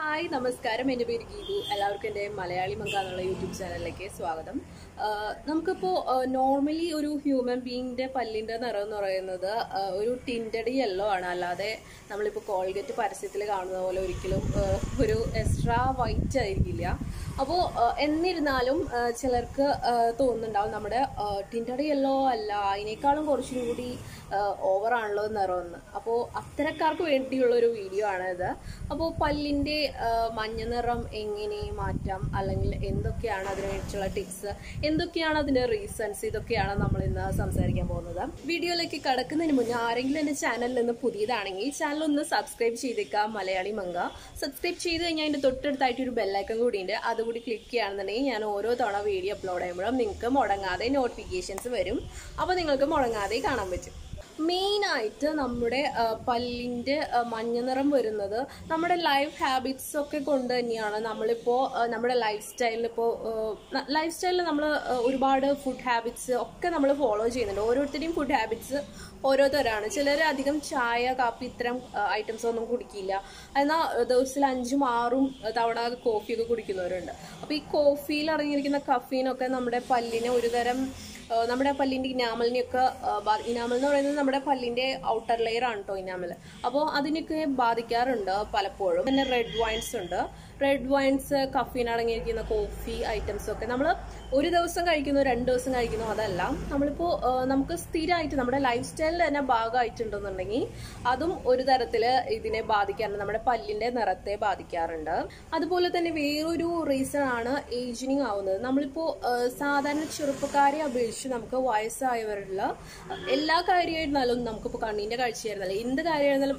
hi നമസ്കാരം എൻ്റെ പേര് ഗീതു എല്ലാവർക്കും എൻ്റെ മലയാളി മങ്ക എന്നുള്ള യൂട്യൂബ് ചാനലിലേക്ക് സ്വാഗതം ആഹ് നമുക്കിപ്പോൾ നോർമലി ഒരു ഹ്യൂമൻ ബീയിങ്ങിൻ്റെ പല്ലിൻ്റെ നിറം എന്ന് പറയുന്നത് ആഹ് ഒരു ടിൻറ്റഡ് യെല്ലോ ആണ് അല്ലാതെ നമ്മളിപ്പോൾ കോൾഗേറ്റ് പരസ്യത്തിൽ കാണുന്ന പോലെ ഒരിക്കലും ആഹ് ഒരു എക്സ്ട്രാ വൈറ്റ് ആയിരിക്കില്ല അപ്പോൾ എന്നിരുന്നാലും ആഹ് ചിലർക്ക് ആഹ് തോന്നുന്നുണ്ടാവും നമ്മുടെ ടിൻറ്റഡ് യെല്ലോ അല്ല അതിനേക്കാളും കുറച്ചും കൂടി ഓവറാണല്ലോ നിറമെന്ന് അപ്പോൾ അത്തരക്കാർക്ക് വേണ്ടിയുള്ള ഒരു വീഡിയോ ആണ് ഇത് അപ്പോൾ പല്ലിൻ്റെ മഞ്ഞ നിറം എങ്ങനെ മാറ്റാം അല്ലെങ്കിൽ എന്തൊക്കെയാണ് അതിന് വേണ്ടിയിട്ടുള്ള ടിപ്സ് എന്തൊക്കെയാണ് അതിൻ്റെ റീസൺസ് ഇതൊക്കെയാണ് നമ്മൾ ഇന്ന് സംസാരിക്കാൻ പോകുന്നത് വീഡിയോയിലേക്ക് കടക്കുന്നതിന് മുന്നേ ആരെങ്കിലും എൻ്റെ ചാനലിൽ നിന്ന് പുതിയതാണെങ്കിൽ ചാനൽ ഒന്ന് സബ്സ്ക്രൈബ് ചെയ്തേക്കാം മലയാളി മങ്ക സബ്സ്ക്രൈബ് ചെയ്ത് കഴിഞ്ഞാൽ അതിൻ്റെ തൊട്ടടുത്തായിട്ട് ഒരു ബെല്ലൈക്കൺ കൂടിയുണ്ട് അതുകൂടി ക്ലിക്ക് ചെയ്യുകയാണെന്നുണ്ടെങ്കിൽ ഞാൻ ഓരോ തവണ വീഡിയോ അപ്ലോഡ് ചെയ്യുമ്പോഴും നിങ്ങൾക്ക് മുടങ്ങാതെ നോട്ടിഫിക്കേഷൻസ് വരും അപ്പോൾ നിങ്ങൾക്ക് മുടങ്ങാതെ കാണാൻ പറ്റും മെയിനായിട്ട് നമ്മുടെ ആ, പല്ലിൻ്റെ ആ, മഞ്ഞ നിറം വരുന്നത് നമ്മുടെ ലൈഫ് ഹാബിറ്റ്സ് ഒക്കെ കൊണ്ട് തന്നെയാണ് നമ്മളിപ്പോൾ ആ, നമ്മുടെ ലൈഫ് സ്റ്റൈലിൽ ഇപ്പോൾ ലൈഫ് സ്റ്റൈലിൽ നമ്മൾ ഒരുപാട് ഫുഡ് ഹാബിറ്റ്സ് ഒക്കെ നമ്മൾ ഫോളോ ചെയ്യുന്നുണ്ട് ഓരോരുത്തരുടെയും ഫുഡ് ഹാബിറ്റ്സ് ഓരോരുത്തരാണ് ചിലർ അധികം ചായ കാപ്പി ഇത്തരം ഐറ്റംസ് ഒന്നും കുടിക്കില്ല എന്നാൽ ദിവസത്തിൽ അഞ്ചും ആറും തവണ കോഫിയൊക്കെ കുടിക്കുന്നവരുണ്ട് അപ്പോൾ ഈ കോഫിയിൽ അടങ്ങിയിരിക്കുന്ന കഫീനൊക്കെ നമ്മുടെ പല്ലിനെ ഒരുതരം ആ, നമ്മുടെ പല്ലിന്റെ ഇനാമലിനെയൊക്കെ ആ, ബാ- ഇനാമൽ എന്ന് പറയുന്നത് നമ്മുടെ പല്ലിന്റെ ഔട്ടർ ലെയർ ആണ് കേട്ടോ ഇനാമൽ അപ്പോൾ അതിനൊക്കെ ബാധിക്കാറുണ്ട് പലപ്പോഴും പിന്നെ റെഡ് വൈൻസ് ഉണ്ട് റെഡ് വൈൻസ് കഫീൻ അടങ്ങിയിരിക്കുന്ന കോഫി ഐറ്റംസ് ഒക്കെ നമ്മൾ ഒരു ദിവസം കഴിക്കുന്നു രണ്ട് ദിവസം കഴിക്കുന്നു അതല്ല നമ്മളിപ്പോൾ ആ, നമുക്ക് സ്ഥിരമായിട്ട് നമ്മുടെ ലൈഫ് സ്റ്റൈലിൽ തന്നെ ഭാഗമായിട്ടുണ്ടെന്നുണ്ടെങ്കിൽ അതും ഒരു തരത്തിൽ ഇതിനെ ബാധിക്കാറുണ്ട് നമ്മുടെ പല്ലിന്റെ നിറത്തെ ബാധിക്കാറുണ്ട് അതുപോലെ തന്നെ വേറൊരു റീസൺ ആണ് ഏജിനിങ് ആവുന്നത് നമ്മളിപ്പോൾ ആ, സാധാരണ ചെറുപ്പക്കാരെ അപേക്ഷിച്ച് നമുക്ക് വയസ്സായവരിൽ എല്ലാ കാര്യമായിരുന്നാലും നമുക്കിപ്പോൾ കണ്ണിന്റെ കാഴ്ചയായിരുന്നാലും എന്ത് കാര്യമായിരുന്നാലും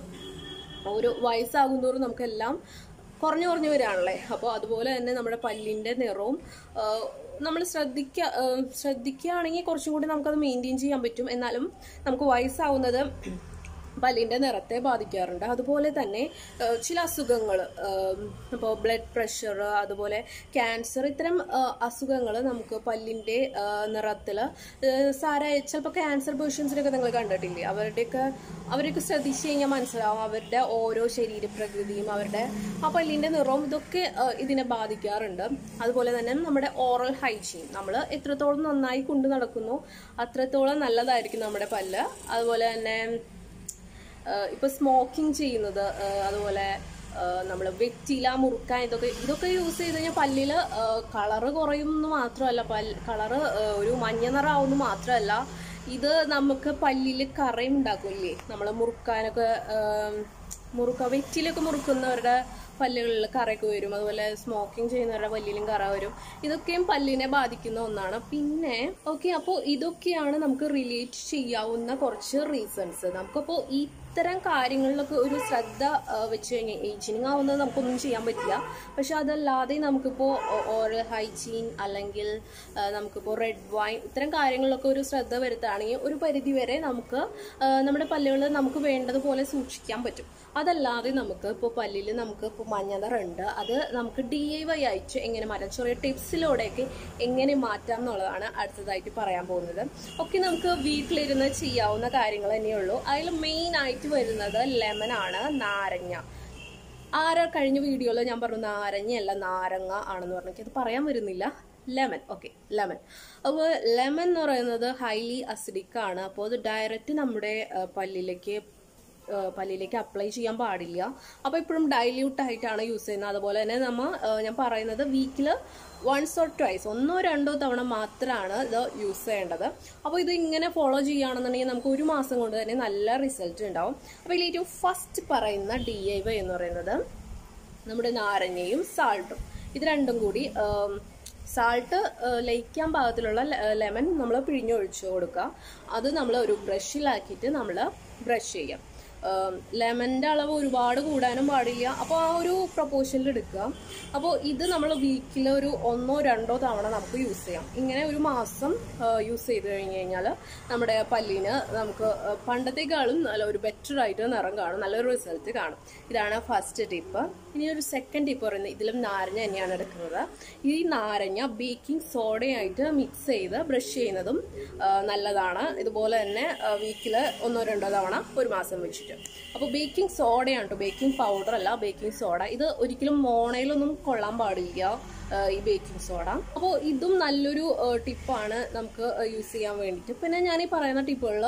ഒരു വയസ്സാകുന്തോറും നമുക്കെല്ലാം കുറഞ്ഞു കുറഞ്ഞു വരികയാണല്ലേ അപ്പോൾ അതുപോലെ തന്നെ നമ്മുടെ പല്ലിന്റെ നിറവും നമ്മൾ ശ്രദ്ധിക്ക ആ, ശ്രദ്ധിക്കുകയാണെങ്കിൽ കുറച്ചും കൂടി നമുക്കത് മെയിൻറ്റെയിൻ ചെയ്യാൻ പറ്റും എന്നാലും നമുക്ക് വയസ്സാവുന്നത് പല്ലിന്റെ നിറത്തെ ബാധിക്കാറുണ്ട് അതുപോലെ തന്നെ ആ, ചില അസുഖങ്ങൾ ഇപ്പോൾ ബ്ലഡ് പ്രഷർ അതുപോലെ ക്യാൻസർ ഇത്തരം അസുഖങ്ങൾ നമുക്ക് പല്ലിന്റെ നിറത്തിൽ സാര ചിലപ്പോൾ ക്യാൻസർ പേഷ്യൻസിനൊക്കെ നിങ്ങൾ കണ്ടിട്ടില്ലേ അവരുടെയൊക്കെ അവരൊക്കെ ശ്രദ്ധിച്ചു കഴിഞ്ഞാൽ മനസ്സിലാവും അവരുടെ ഓരോ ശരീരപ്രകൃതിയും അവരുടെ ആ പല്ലിന്റെ നിറവും ഇതൊക്കെ ആ, ഇതിനെ ബാധിക്കാറുണ്ട് അതുപോലെ തന്നെ നമ്മുടെ ഓറൽ ഹൈജീൻ നമ്മൾ എത്രത്തോളം നന്നായി കൊണ്ടു നടക്കുന്നു അത്രത്തോളം നല്ലതായിരിക്കും നമ്മുടെ പല്ല് അതുപോലെ തന്നെ ആഹ് ഇപ്പൊ സ്മോക്കിംഗ് ചെയ്യുന്നത് ആഹ് അതുപോലെ നമ്മൾ വെറ്റില മുറുക്കാൻ ഇതൊക്കെ ഇതൊക്കെ യൂസ് ചെയ്ത് കഴിഞ്ഞാൽ പല്ലില് കളറ് കുറയുമെന്ന് മാത്രമല്ല പല്ല് കളറ് ഒരു മഞ്ഞ നിറമാവുമെന്ന് മാത്രമല്ല ഇത് നമുക്ക് പല്ലില് കറയും ഉണ്ടാക്കില്ലേ നമ്മൾ മുറുക്കാനൊക്കെ ആഹ് മുറുക്ക വെറ്റിലൊക്കെ മുറുക്കുന്നവരുടെ പല്ലുകളിൽ കറയൊക്കെ വരും അതുപോലെ സ്മോക്കിംഗ് ചെയ്യുന്നവരുടെ പല്ലിലും കറ വരും ഇതൊക്കെയും പല്ലിനെ ബാധിക്കുന്ന ഒന്നാണ് പിന്നെ ഓക്കെ അപ്പോൾ ഇതൊക്കെയാണ് നമുക്ക് റിലേറ്റ് ചെയ്യാവുന്ന കുറച്ച് റീസൺസ് നമുക്കപ്പോൾ ഇത്തരം കാര്യങ്ങളിലൊക്കെ ഒരു ശ്രദ്ധ ആ, വെച്ച് കഴിഞ്ഞാൽ ഏജിനിങ് ആവുന്നത് നമുക്കൊന്നും ചെയ്യാൻ പറ്റില്ല പക്ഷെ അതല്ലാതെ നമുക്കിപ്പോൾ ഓറൽ ഹൈജീൻ അല്ലെങ്കിൽ ആ, നമുക്കിപ്പോൾ റെഡ് വൈൻ ഇത്തരം കാര്യങ്ങളിലൊക്കെ ഒരു ശ്രദ്ധ വരുത്തുകയാണെങ്കിൽ ഒരു പരിധി വരെ നമുക്ക് ആ, നമ്മുടെ പല്ലുകൾ നമുക്ക് വേണ്ടതുപോലെ സൂക്ഷിക്കാൻ പറ്റും അതല്ലാതെ നമുക്ക് ഇപ്പോൾ പല്ലിൽ നമുക്ക് ഇപ്പോൾ മഞ്ഞനിറുണ്ട് അത് നമുക്ക് ഡി ഐ വൈ ആയിട്ട് എങ്ങനെ മാറ്റാം ചെറിയ ടിപ്സിലൂടെയൊക്കെ എങ്ങനെ മാറ്റാം എന്നുള്ളതാണ് അടുത്തതായിട്ട് പറയാൻ പോകുന്നത് ഒക്കെ നമുക്ക് വീട്ടിലിരുന്ന് ചെയ്യാവുന്ന കാര്യങ്ങൾ തന്നെയുള്ളൂ അതിൽ മെയിൻ ആയിട്ട് വരുന്നത് ലെമൺ ആണ് നാരങ്ങ ആര കഴിഞ്ഞ വീഡിയോയിൽ ഞാൻ പറഞ്ഞു നാരങ്ങയല്ല നാരങ്ങ ആണെന്ന് പറഞ്ഞു അത് പറയാൻ വരുന്നില്ല ലെമൺ ഓക്കെ ലെമൺ അപ്പോൾ ലെമൺ എന്ന് പറയുന്നത് ഹൈലി അസിഡിക് ആണ് അപ്പോൾ അത് ഡയറക്റ്റ് നമ്മുടെ ആ, പല്ലിലേക്ക് ആ, പല്ലിലേക്ക് അപ്ലൈ ചെയ്യാൻ പാടില്ല അപ്പോൾ ഇപ്പോഴും ഡൈല്യൂട്ട് ആയിട്ടാണ് യൂസ് ചെയ്യുന്നത് അതുപോലെ തന്നെ നമ്മൾ ആ, ഞാൻ പറയുന്നത് വീക്കിൽ വൺസ് ഓർ ട്വൈസ് ഒന്നോ രണ്ടോ തവണ മാത്രമാണ് ഇത് യൂസ് ചെയ്യേണ്ടത് അപ്പോൾ ഇത് ഇങ്ങനെ ഫോളോ ചെയ്യുകയാണെന്നുണ്ടെങ്കിൽ നമുക്ക് ഒരു മാസം കൊണ്ട് തന്നെ നല്ല റിസൾട്ട് ഉണ്ടാവും അപ്പോൾ ഇതിൽ ഏറ്റവും ഫസ്റ്റ് പറയുന്ന ഡി ഐ വൈ എന്ന് പറയുന്നത് നമ്മുടെ നാരങ്ങയും സാൾട്ടും ഇത് രണ്ടും കൂടി സാൾട്ട് ലയിക്കാൻ പാകത്തിലുള്ള ലെമൺ നമ്മൾ പിഴിഞ്ഞൊഴിച്ചു കൊടുക്കുക അത് നമ്മൾ ഒരു ബ്രഷിലാക്കിയിട്ട് നമ്മൾ ബ്രഷ് ചെയ്യാം ലെമണിൻ്റെ അളവ് ഒരുപാട് കൂടാനും പാടില്ല അപ്പോൾ ആ ഒരു പ്രൊപ്പോഷനിൽ എടുക്കുക അപ്പോൾ ഇത് നമ്മൾ വീക്കിൽ ഒരു ഒന്നോ രണ്ടോ തവണ നമുക്ക് യൂസ് ചെയ്യാം ഇങ്ങനെ ഒരു മാസം യൂസ് ചെയ്ത് കഴിഞ്ഞ് കഴിഞ്ഞാൽ നമ്മുടെ പല്ലിന് നമുക്ക് ആ, പണ്ടത്തേക്കാളും നല്ല ഒരു ബെറ്റർ ആയിട്ട് നിറം കാണും നല്ലൊരു റിസൾട്ട് കാണും ഇതാണ് ഫസ്റ്റ് ടിപ്പ് ഇനി ഒരു സെക്കൻഡ് ടിപ്പ് പറയുന്നത് ഇതിലും നാരങ്ങ തന്നെയാണ് എടുക്കുന്നത് ഈ നാരങ്ങ ബേക്കിംഗ് സോഡയായിട്ട് മിക്സ് ചെയ്ത് ബ്രഷ് ചെയ്യുന്നതും ആ, നല്ലതാണ് ഇതുപോലെ തന്നെ വീക്കിൽ ഒന്നോ രണ്ടോ തവണ ഒരു മാസം വെച്ചിട്ട് വേണ്ടിയിട്ട് അപ്പോൾ ബേക്കിംഗ് സോഡയാണ് കേട്ടോ ബേക്കിംഗ് പൗഡർ അല്ല ബേക്കിംഗ് സോഡ ഇത് ഒരിക്കലും മോണയിലൊന്നും കൊള്ളാൻ പാടില്ല ആ, ഈ ബേക്കിംഗ് സോഡ അപ്പോൾ ഇതും നല്ലൊരു ടിപ്പാണ് നമുക്ക് യൂസ് ചെയ്യാൻ വേണ്ടിയിട്ട് പിന്നെ ഞാൻ ഈ പറയുന്ന ടിപ്പുകളിൽ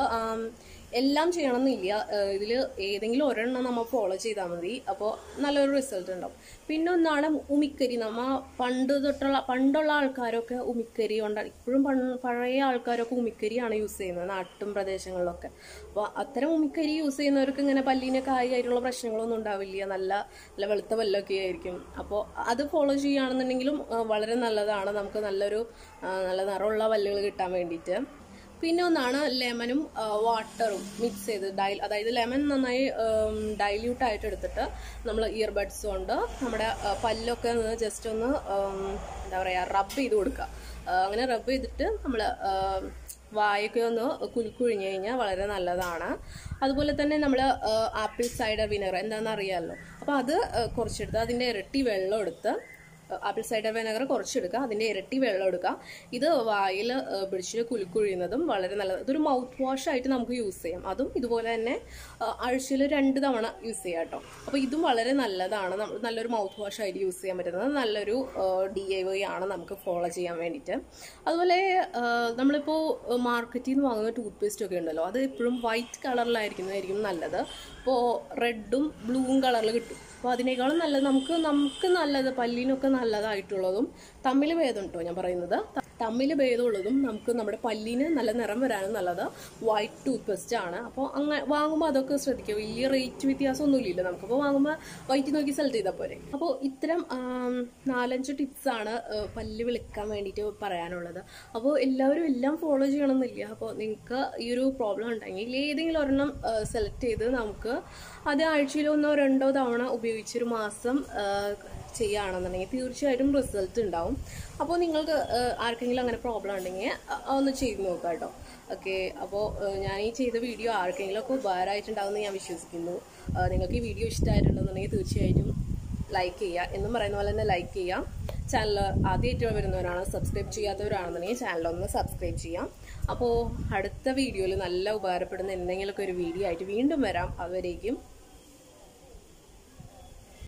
എല്ലാം ചെയ്യണമെന്നില്ല ഇതിൽ ഏതെങ്കിലും ഒരെണ്ണം നമ്മൾ ഫോളോ ചെയ്താൽ മതി അപ്പോൾ നല്ലൊരു റിസൾട്ട് ഉണ്ടാവും പിന്നെ ഒന്നാണ് ഉമിക്കരി നമ്മ പണ്ട് തൊട്ടുള്ള പണ്ടുള്ള ആൾക്കാരൊക്കെ ഉമിക്കരി കൊണ്ട് ഇപ്പോഴും പഴയ ആൾക്കാരൊക്കെ ഉമിക്കരിയാണ് യൂസ് ചെയ്യുന്നത് നാട്ടും പ്രദേശങ്ങളിലൊക്കെ അപ്പോൾ അത്തരം ഉമിക്കരി യൂസ് ചെയ്യുന്നവർക്ക് ഇങ്ങനെ പല്ലിനൊക്കെ ആയിട്ടുള്ള പ്രശ്നങ്ങളൊന്നും ഉണ്ടാവില്ല നല്ല നല്ല വെളുത്ത പല്ലൊക്കെ ആയിരിക്കും അപ്പോൾ അത് ഫോളോ ചെയ്യുകയാണെന്നുണ്ടെങ്കിലും ആ, വളരെ നല്ലതാണ് നമുക്ക് നല്ലൊരു ആ, നല്ല നിറമുള്ള പല്ലുകൾ കിട്ടാൻ വേണ്ടിയിട്ട് പിന്നെ ഒന്നാണ് ലെമനും വാട്ടറും മിക്സ് ചെയ്ത് ഡൈ അതായത് ലെമൺ നന്നായി ഡൈല്യൂട്ട് ആയിട്ട് എടുത്തിട്ട് നമ്മൾ ഇയർബഡ്സ് കൊണ്ട് നമ്മുടെ ആ, പല്ലൊക്കെ ഒന്ന് ജസ്റ്റ് ഒന്ന് ഉം, എന്താ പറയുക റബ്ബ് ചെയ്ത് കൊടുക്കുക ആ, അങ്ങനെ റബ്ബ് ചെയ്തിട്ട് നമ്മൾ വായൊക്കെ ഒന്ന് കുലുക്കുഴിഞ്ഞ് കഴിഞ്ഞാൽ വളരെ നല്ലതാണ് അതുപോലെ തന്നെ നമ്മൾ ആപ്പിൾ സൈഡർ വിനെഗർ എന്താണെന്ന് അറിയാമല്ലോ അപ്പോൾ അത് ആ, കുറച്ചെടുത്ത് അതിൻ്റെ ഇരട്ടി വെള്ളം എടുത്ത് ആപ്പിൾ സൈഡർ വിനെഗർ കുറച്ചെടുക്കുക അതിൻ്റെ ഇരട്ടി വെള്ളം എടുക്കുക ഇത് വായിൽ പിടിച്ച് കുലുക്കുഴിയുന്നതും വളരെ നല്ലത് ഇതൊരു മൗത്ത് വാഷ് ആയിട്ട് നമുക്ക് യൂസ് ചെയ്യാം അതും ഇതുപോലെ തന്നെ ആഴ്ചയിൽ രണ്ട് തവണ യൂസ് ചെയ്യാം കേട്ടോ അപ്പോൾ ഇതും വളരെ നല്ലതാണ് നമ്മൾ നല്ലൊരു മൗത്ത് വാഷ് ആയിട്ട് യൂസ് ചെയ്യാൻ പറ്റുന്നത് നല്ലൊരു ഡി ഐ വൈ ആണ് നമുക്ക് ഫോളോ ചെയ്യാൻ വേണ്ടിയിട്ട് അതുപോലെ ആ, നമ്മളിപ്പോൾ മാർക്കറ്റിൽ നിന്ന് വാങ്ങുന്ന ടൂത്ത് പേസ്റ്റ് ഒക്കെ ഉണ്ടല്ലോ അത് എപ്പോഴും വൈറ്റ് കളറിലായിരിക്കുന്നതായിരിക്കും നല്ലത് ഇപ്പോൾ റെഡും ബ്ലൂവും കളറിൽ കിട്ടും അപ്പോൾ അതിനേക്കാളും നല്ലത് നമുക്ക് നമുക്ക് നല്ലത് പല്ലിനൊക്കെ നല്ലതായിട്ടുള്ളതും തമ്മിൽ ഭേദം കേട്ടോ ഞാൻ പറയുന്നത് ത- തമ്മിൽ ഭേദമുള്ളതും നമുക്ക് നമ്മുടെ പല്ലിന് നല്ല നിറം വരാനും നല്ലത് വൈറ്റ് ടൂത്ത് പേസ്റ്റ് ആണ് അപ്പോൾ അങ്ങനെ വാങ്ങുമ്പോൾ അതൊക്കെ ശ്രദ്ധിക്കുക വലിയ റേറ്റ് വ്യത്യാസമൊന്നുമില്ല നമുക്കപ്പോൾ വാങ്ങുമ്പോൾ വൈറ്റ് നോക്കി സെലക്ട് ചെയ്താൽ പോരെ അപ്പോൾ ഇത്തരം ആം, നാലഞ്ച് ടിപ്സ് ആണ് ആ, പല്ല് വിളിക്കാൻ വേണ്ടിയിട്ട് പറയാനുള്ളത് അപ്പോൾ എല്ലാവരും എല്ലാം ഫോളോ ചെയ്യണമെന്നില്ല അപ്പോൾ നിങ്ങൾക്ക് ഈ ഒരു പ്രോബ്ലം ഉണ്ടെങ്കിൽ ഏതെങ്കിലും ഒരെണ്ണം സെലക്ട് ചെയ്ത് നമുക്ക് അത് ആഴ്ചയിൽ ഒന്നോ രണ്ടോ തവണ ഉപയോഗിച്ചൊരു മാസം ആ, ചെയ്യുകയാണെന്നുണ്ടെങ്കിൽ തീർച്ചയായിട്ടും റിസൾട്ട് ഉണ്ടാവും അപ്പോൾ നിങ്ങൾക്ക് ആ, ആർക്കെങ്കിലും അങ്ങനെ പ്രോബ്ലം ഉണ്ടെങ്കിൽ അ- ഒന്ന് ചെയ്ത് നോക്കാം കേട്ടോ ഓക്കെ അപ്പോൾ ഞാൻ ഈ ചെയ്ത വീഡിയോ ആർക്കെങ്കിലും ഒക്കെ ഉപകാരമായിട്ടുണ്ടാവുമെന്ന് ഞാൻ വിശ്വസിക്കുന്നു ആ, നിങ്ങൾക്ക് ഈ വീഡിയോ ഇഷ്ടമായിട്ടുണ്ടെന്നുണ്ടെങ്കിൽ തീർച്ചയായിട്ടും ലൈക്ക് ചെയ്യുക എന്നും പറയുന്ന പോലെ തന്നെ ലൈക്ക് ചെയ്യാം ചാനൽ ആദ്യമായിട്ട് വരുന്നവരാണ് സബ്സ്ക്രൈബ് ചെയ്യാത്തവരാണെന്നുണ്ടെങ്കിൽ ചാനലൊന്ന് സബ്സ്ക്രൈബ് ചെയ്യാം അപ്പോൾ അടുത്ത വീഡിയോയിൽ നല്ല ഉപകാരപ്പെടുന്ന എന്തെങ്കിലുമൊക്കെ ഒരു വീഡിയോ ആയിട്ട് വീണ്ടും വരാം അതുവരേക്കും